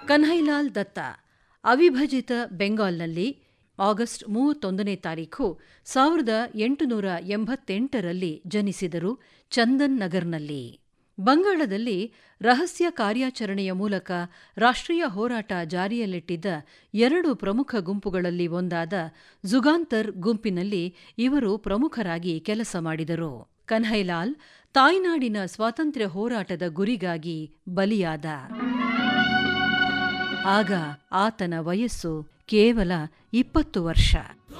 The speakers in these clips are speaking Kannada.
ಕನ್ಹೈಲಾಲ್ ದತ್ತ ಅವಿಭಜಿತ ಬೆಂಗಾಲ್ನಲ್ಲಿ ಆಗಸ್ಟ್ ಮೂವತ್ತೊಂದನೇ ತಾರೀಖು ಸಾವಿರದ ಎಂಟುನೂರ ಎಂಬತ್ತೆಂಟರಲ್ಲಿ ಜನಿಸಿದರು ಚಂದನ್ ನಗರ್ನಲ್ಲಿ ಬಂಗಾಳದಲ್ಲಿ ರಹಸ್ಯ ಕಾರ್ಯಾಚರಣೆಯ ಮೂಲಕ ರಾಷ್ಟ್ರೀಯ ಹೋರಾಟ ಜಾರಿಯಲ್ಲಿಟ್ಟಿದ್ದ ಎರಡು ಪ್ರಮುಖ ಗುಂಪುಗಳಲ್ಲಿ ಒಂದಾದ ಜುಗಾಂತರ್ ಗುಂಪಿನಲ್ಲಿ ಇವರು ಪ್ರಮುಖರಾಗಿ ಕೆಲಸ ಮಾಡಿದರು ಕನ್ಹೈಲಾಲ್ ತಾಯ್ನಾಡಿನ ಸ್ವಾತಂತ್ರ್ಯ ಹೋರಾಟದ ಗುರಿಗಾಗಿ ಬಲಿಯಾದ ಆಗ ಆತನ ವಯಸ್ಸು ಕೇವಲ ಇಪ್ಪತ್ತು ವರ್ಷ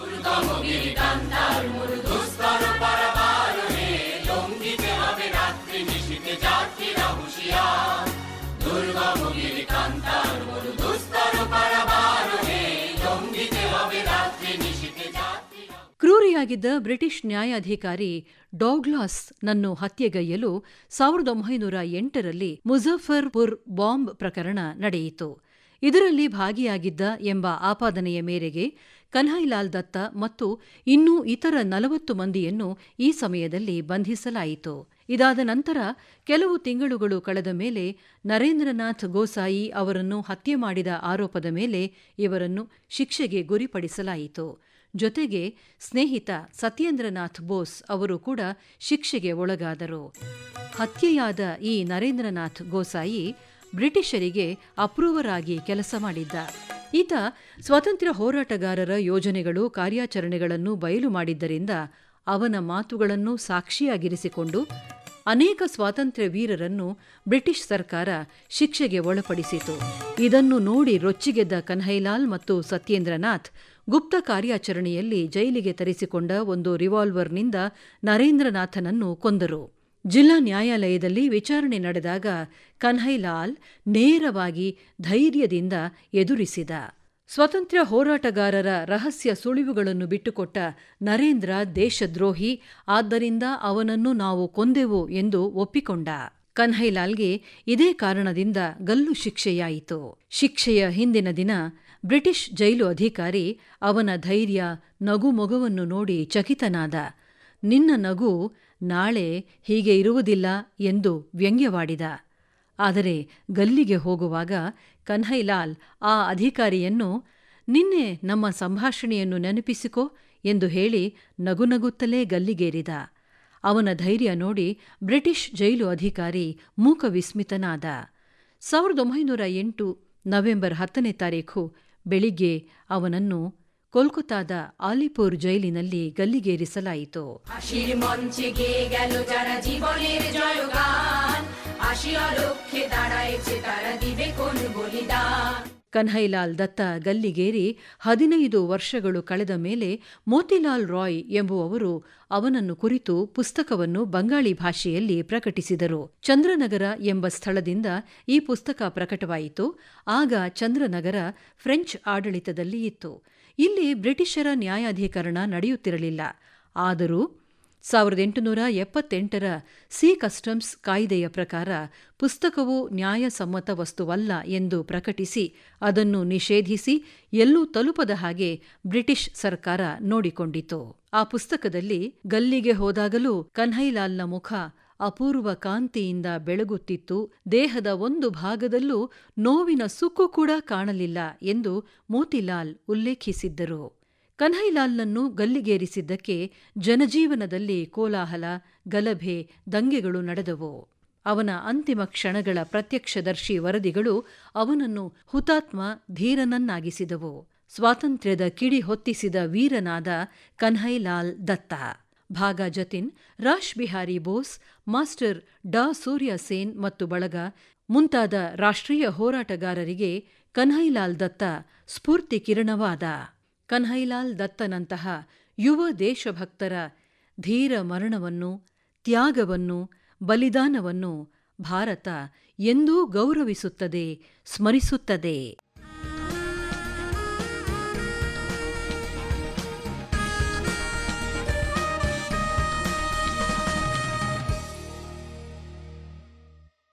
ಕ್ರೂರಿಯಾಗಿದ್ದ ಬ್ರಿಟಿಷ್ ನ್ಯಾಯಾಧಿಕಾರಿ ಡೌಗ್ಲಾಸ್ ನನ್ನು ಹತ್ಯೆಗೈಯಲು ಸಾವಿರದ ಒಂಬೈನೂರ ಎಂಟರಲ್ಲಿ ಮುಜಫರ್ಪುರ್ ಬಾಂಬ್ ಪ್ರಕರಣ ನಡೆಯಿತು ಇದರಲ್ಲಿ ಭಾಗಿಯಾಗಿದ್ದ ಎಂಬ ಆಪಾದನೆಯ ಮೇರೆಗೆ ಕನ್ಹೈಲಾಲ್ ದತ್ತ ಮತ್ತು ಇನ್ನೂ ಇತರ ನಲವತ್ತು ಮಂದಿಯನ್ನು ಈ ಸಮಯದಲ್ಲಿ ಬಂಧಿಸಲಾಯಿತು ಇದಾದ ನಂತರ ಕೆಲವು ತಿಂಗಳುಗಳು ಕಳೆದ ಮೇಲೆ ನರೇಂದ್ರನಾಥ್ ಗೋಸಾಯಿ ಅವರನ್ನು ಹತ್ಯೆ ಮಾಡಿದ ಆರೋಪದ ಮೇಲೆ ಇವರನ್ನು ಶಿಕ್ಷೆಗೆ ಗುರಿಪಡಿಸಲಾಯಿತು ಜೊತೆಗೆ ಸ್ನೇಹಿತ ಸತ್ಯೇಂದ್ರನಾಥ್ ಬೋಸ್ ಅವರು ಕೂಡ ಶಿಕ್ಷೆಗೆ ಒಳಗಾದರು ಹತ್ಯೆಯಾದ ಈ ನರೇಂದ್ರನಾಥ್ ಗೋಸಾಯಿ ಬ್ರಿಟಿಷರಿಗೆ ಅಪ್ರೂವರ್ ಆಗಿ ಕೆಲಸ ಮಾಡಿದ್ದ ಈತ ಸ್ವಾತಂತ್ರ್ಯ ಹೋರಾಟಗಾರರ ಯೋಜನೆಗಳು ಕಾರ್ಯಾಚರಣೆಗಳನ್ನು ಬಯಲು ಮಾಡಿದ್ದರಿಂದ ಅವನ ಮಾತುಗಳನ್ನು ಸಾಕ್ಷಿಯಾಗಿರಿಸಿಕೊಂಡು ಅನೇಕ ಸ್ವಾತಂತ್ರ್ಯ ವೀರರನ್ನು ಬ್ರಿಟಿಷ್ ಸರ್ಕಾರ ಶಿಕ್ಷೆಗೆ ಒಳಪಡಿಸಿತು ಇದನ್ನು ನೋಡಿ ರೊಚ್ಚಿಗೆದ್ದ ಕನ್ಹೈಲಾಲ್ ಮತ್ತು ಸತ್ಯೇಂದ್ರನಾಥ್ ಗುಪ್ತ ಕಾರ್ಯಾಚರಣೆಯಲ್ಲಿ ಜೈಲಿಗೆ ತರಿಸಿಕೊಂಡ ಒಂದು ರಿವಾಲ್ವರ್ನಿಂದ ನರೇಂದ್ರನಾಥನನ್ನು ಕೊಂದರು ಜಿಲ್ಲಾ ನ್ಯಾಯಾಲಯದಲ್ಲಿ ವಿಚಾರಣೆ ನಡೆದಾಗ ಕನ್ಹೈಲಾಲ್ ನೇರವಾಗಿ ಧೈರ್ಯದಿಂದ ಎದುರಿಸಿದ ಸ್ವತಂತ್ರ ಹೋರಾಟಗಾರರ ರಹಸ್ಯ ಸುಳಿವುಗಳನ್ನು ಬಿಟ್ಟುಕೊಟ್ಟ ನರೇಂದ್ರ ದೇಶದ್ರೋಹಿ ಆದ್ದರಿಂದ ಅವನನ್ನು ನಾವು ಕೊಂದೆವು ಎಂದು ಒಪ್ಪಿಕೊಂಡ ಕನ್ಹೈಲಾಲ್ಗೆ ಇದೇ ಕಾರಣದಿಂದ ಗಲ್ಲು ಶಿಕ್ಷೆಯಾಯಿತು ಶಿಕ್ಷೆಯ ಹಿಂದಿನ ದಿನ ಬ್ರಿಟಿಷ್ ಜೈಲು ಅಧಿಕಾರಿ ಅವನ ಧೈರ್ಯ ನಗುಮೊಗವನ್ನು ನೋಡಿ ಚಕಿತನಾದ ನಿನ್ನ ನಗು ನಾಳೆ ಹೀಗೆ ಇರುವುದಿಲ್ಲ ಎಂದು ವ್ಯಂಗ್ಯವಾಡಿದ ಆದರೆ ಗಲ್ಲಿಗೆ ಹೋಗುವಾಗ ಕನ್ಹೈಲಾಲ್ ಆ ಅಧಿಕಾರಿಯನ್ನು ನಿನ್ನೆ ನಮ್ಮ ಸಂಭಾಷಣೆಯನ್ನು ನೆನಪಿಸಿಕೋ ಎಂದು ಹೇಳಿ ನಗುನಗುತ್ತಲೇ ಗಲ್ಲಿಗೇರಿದ ಅವನ ಧೈರ್ಯ ನೋಡಿ ಬ್ರಿಟಿಷ್ ಜೈಲು ಅಧಿಕಾರಿ ಮೂಕ ವಿಸ್ಮಿತನಾದ ಸಾವಿರದ ಒಂಬೈನೂರ ಎಂಟು ನವೆಂಬರ್ ಹತ್ತನೇ ತಾರೀಖು ಬೆಳಿಗ್ಗೆ ಅವನನ್ನು ಕೋಲ್ಕತ್ತಾದ ಆಲಿಪುರ್ ಜೈಲಿನಲ್ಲಿ ಗಲ್ಲಿಗೇರಿಸಲಾಯಿತು হাসির মঞ্চে গেয়ে গেল যারা জীবনের জয়গান আসিয়া লক্ষ্যে দাঁড়াইছে তারা দিবে কোন বলিদান ಕನ್ಹೈಲಾಲ್ ದತ್ತ ಗಲ್ಲಿಗೇರಿ ಹದಿನೈದು ವರ್ಷಗಳು ಕಳೆದ ಮೇಲೆ ಮೋತಿಲಾಲ್ ರಾಯ್ ಎಂಬುವವರು ಅವನನ್ನು ಕುರಿತು ಪುಸ್ತಕವನ್ನು ಬಂಗಾಳಿ ಭಾಷೆಯಲ್ಲಿ ಪ್ರಕಟಿಸಿದರು ಚಂದ್ರನಗರ ಎಂಬ ಸ್ಥಳದಿಂದ ಈ ಪುಸ್ತಕ ಪ್ರಕಟವಾಯಿತು ಆಗ ಚಂದ್ರನಗರ ಫ್ರೆಂಚ್ ಆಡಳಿತದಲ್ಲಿ ಇತ್ತು ಇಲ್ಲಿ ಬ್ರಿಟಿಷರ ನ್ಯಾಯಾಧೀಕರಣ ನಡೆಯುತ್ತಿರಲಿಲ್ಲ ಆದರೂ ಸಾವಿರದ ಎಂಟುನೂರ ಎಪ್ಪತ್ತೆಂಟರ ಸಿ ಕಸ್ಟಮ್ಸ್ ಕಾಯ್ದೆಯ ಪ್ರಕಾರ ಪುಸ್ತಕವು ನ್ಯಾಯಸಮ್ಮತ ವಸ್ತುವಲ್ಲ ಎಂದು ಪ್ರಕಟಿಸಿ ಅದನ್ನು ನಿಷೇಧಿಸಿ ಎಲ್ಲೂ ತಲುಪದ ಹಾಗೆ ಬ್ರಿಟಿಷ್ ಸರ್ಕಾರ ನೋಡಿಕೊಂಡಿತು ಆ ಪುಸ್ತಕದಲ್ಲಿ ಗಲ್ಲಿಗೆ ಹೋದಾಗಲೂ ಕನ್ಹೈಲಾಲ್ನ ಮುಖ ಅಪೂರ್ವ ಕಾಂತಿಯಿಂದ ಬೆಳಗುತ್ತಿತ್ತು ದೇಹದ ಒಂದು ಭಾಗದಲ್ಲೂ ನೋವಿನ ಸುಕ್ಕು ಕೂಡ ಕಾಣಲಿಲ್ಲ ಎಂದು ಮೋತಿಲಾಲ್ ಉಲ್ಲೇಖಿಸಿದ್ದರು ಕನ್ಹೈಲಾಲ್ನನ್ನು ಗಲ್ಲಿಗೇರಿಸಿದ್ದಕ್ಕೆ ಜನಜೀವನದಲ್ಲಿ ಕೋಲಾಹಲ ಗಲಭೆ ದಂಗೆಗಳು ನಡೆದವು ಅವನ ಅಂತಿಮ ಕ್ಷಣಗಳ ಪ್ರತ್ಯಕ್ಷದರ್ಶಿ ವರದಿಗಳು ಅವನನ್ನು ಹುತಾತ್ಮ ಧೀರನನ್ನಾಗಿಸಿದವು ಸ್ವಾತಂತ್ರ್ಯದ ಕಿಡಿ ಹೊತ್ತಿಸಿದ ವೀರನಾದ ಕನ್ಹೈಲಾಲ್ ದತ್ತ ಭಾಗ ಜತಿನ್ ರಾಶ್ ಬಿಹಾರಿ ಬೋಸ್ ಮಾಸ್ಟರ್ ಡಾ ಸೂರ್ಯ ಸೇನ್ ಮತ್ತು ಬಳಗ ಮುಂತಾದ ರಾಷ್ಟ್ರೀಯ ಹೋರಾಟಗಾರರಿಗೆ ಕನ್ಹೈಲಾಲ್ ದತ್ತ ಸ್ಫೂರ್ತಿ ಕಿರಣವಾದ ಕನ್ಹೈಲಾಲ್ ದತ್ತನಂತಹ ಯುವ ದೇಶಭಕ್ತರ ಧೀರ ಮರಣವನ್ನು ತ್ಯಾಗವನ್ನು ಬಲಿದಾನವನ್ನು ಭಾರತ ಎಂದೂ ಗೌರವಿಸುತ್ತದೆ ಸ್ಮರಿಸುತ್ತದೆ